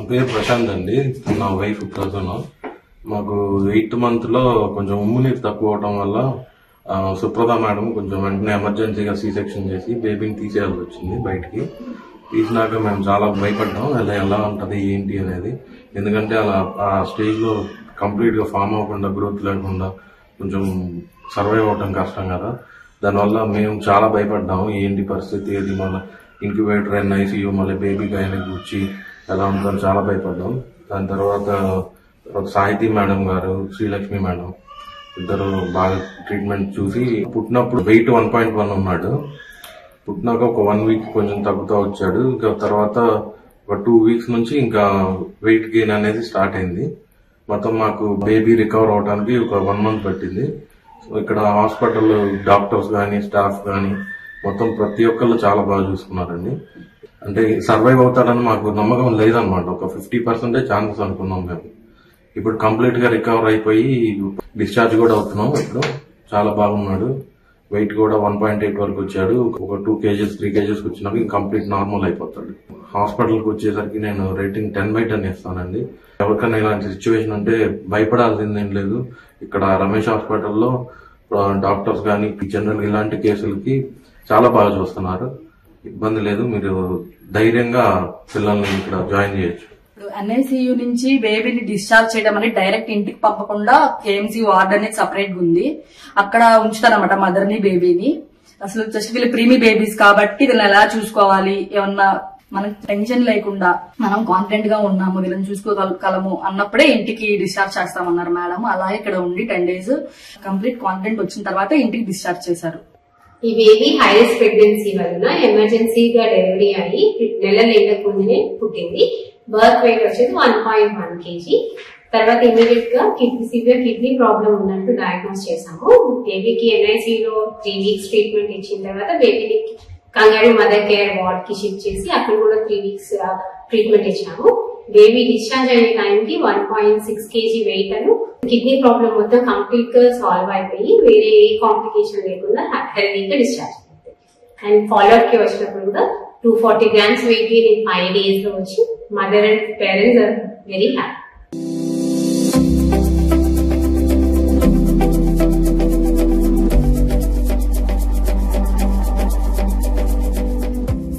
పేరు ప్రశాంత్ అండి నా వైఫ్ ప్రసన్న మాకు ఎయిత్ మంత్ లో కొంచెం ఉమ్ము నీరు తక్కువ అవడం వల్ల ఆ, సుప్రభ మేడం కొంచెం వెంటనే ఎమర్జెన్సీగా సీ సెక్షన్ చేసి బేబీని తీసేయాల్సి వచ్చింది బయటికి తీసినాక మేము చాలా భయపడ్డాం అలా ఎలా ఉంటది ఏంటి అనేది ఎందుకంటే అలా ఆ స్టేజ్ లో కంప్లీట్ గా ఫామ్ అవ్వకుండా గ్రోత్ లేకుండా కొంచెం సర్వైవ్ అవడం కష్టం కదా దానివల్ల మేము చాలా భయపడ్డాము ఏంటి పరిస్థితి అది మళ్ళీ ఇంక్యుబేటర్ అండ్ ఐసీయూ మళ్ళీ బేబీకి ఆయనకి వచ్చి ఎలా ఉంటుందో చాలా భయపడ్డాం దాని తర్వాత తర్వాత సాహితీ మేడం గారు శ్రీలక్ష్మి మేడం ఇద్దరు బాగా ట్రీట్మెంట్ చూసి పుట్టినప్పుడు వెయిట్ వన్ పాయింట్ వన్ ఉన్నాడు పుట్టినాక ఒక వన్ వీక్ కొంచెం తగ్గుతూ వచ్చాడు ఇంకా తర్వాత ఒక టూ వీక్స్ నుంచి ఇంకా వెయిట్ గెయిన్ అనేది స్టార్ట్ అయింది మొత్తం మాకు బేబీ రికవర్ అవడానికి ఒక వన్ మంత్ పట్టింది సో ఇక్కడ హాస్పిటల్ డాక్టర్స్ కానీ స్టాఫ్ కానీ మొత్తం ప్రతి ఒక్కళ్ళు చాలా బాగా చూసుకున్నారండి అంటే సర్వైవ్ అవుతాడని మాకు నమ్మకం లేదనమాట ఒక ఫిఫ్టీ పర్సెంటే ఛాన్సెస్ అనుకున్నాం మేము ఇప్పుడు కంప్లీట్ గా రికవర్ అయిపోయి డిశ్చార్జ్ కూడా అవుతున్నాం ఇప్పుడు చాలా బాగున్నాడు వెయిట్ కూడా వన్ పాయింట్ ఎయిట్ వరకు వచ్చాడు ఒక టూ కేజెస్ త్రీ కేజెస్ వచ్చినాక కంప్లీట్ నార్మల్ అయిపోతాడు హాస్పిటల్ కి వచ్చేసరికి నేను రేటింగ్ టెన్ బై టెన్ ఇస్తానండి ఎవరికైనా ఇలాంటి సిచ్యువేషన్ ఉంటే భయపడాల్సింది ఏం లేదు ఇక్కడ రమేష్ హాస్పిటల్లో డాక్టర్స్ కానీ జనరల్ ఇలాంటి కేసులకి చాలా బాగా చూస్తున్నారు ఇబ్బంది లేదు మీరు ధైర్యంగా పిల్లల్ని ఇక్కడ జాయిన్ చేయొచ్చు ఇప్పుడు ఎన్ఐసియు నుంచి బేబీని డిశ్చార్జ్ చేయడం అనేది డైరెక్ట్ ఇంటికి పంపకుండా కేఎంసీ వార్డ్ అనేది సపరేట్ గా ఉంది అక్కడ ఉంచుతారన్నమాట మదర్ ని బేబీని అసలు జస్ట్ వీళ్ళు ప్రీమీ బేబీస్ కాబట్టి వీళ్ళని ఎలా చూసుకోవాలి ఏమన్నా మనకి టెన్షన్ లేకుండా మనం కాన్ఫిడెంట్ గా ఉన్నాము వీళ్ళని చూసుకోగలము అన్నప్పుడే ఇంటికి డిశ్చార్జ్ చేస్తామన్నారు మేడం అలా ఇక్కడ ఉండి టెన్ డేస్ కంప్లీట్ కాన్ఫిడెంట్ వచ్చిన తర్వాత ఇంటికి డిశ్చార్జ్ చేశారు ఈ బేబీ హై రిస్క్ ప్రెగ్నెన్సీ వలన ఎమర్జెన్సీగా డెలివరీ అయ్యి నెల నిండకుండానే పుట్టింది బర్త్ వెయిట్ వచ్చేది వన్ పాయింట్ వన్ కేజీ తర్వాత ఇమీడియట్ గా కిడ్నీ సివియర్ కిడ్నీ ప్రాబ్లం ఉన్నట్టు డయాగ్నోస్ చేసాము బేబీకి ఎన్ఐసీలో త్రీ వీక్స్ ట్రీట్మెంట్ ఇచ్చిన తర్వాత బేబీని కంగారు మదర్ కేర్ వార్డ్ కి షిఫ్ట్ చేసి అక్కడ కూడా త్రీ వీక్స్ ట్రీట్మెంట్ ఇచ్చాము బేబీ డిశ్చార్జ్ అయిన టైంకి one point six kg weight అను కిడ్నీ ప్రాబ్లం మొత్తం కంప్లీట్ గా సాల్వ్ అయిపోయి వేరే ఏ కాంప్లికేషన్ లేకుండా హెల్దీగా డిశ్చార్జ్ అయింది అండ్ ఫాలోఅప్ కి వచ్చినప్పుడు కూడా two forty grams weight gain in five days లో వచ్చి mother and parents are very happy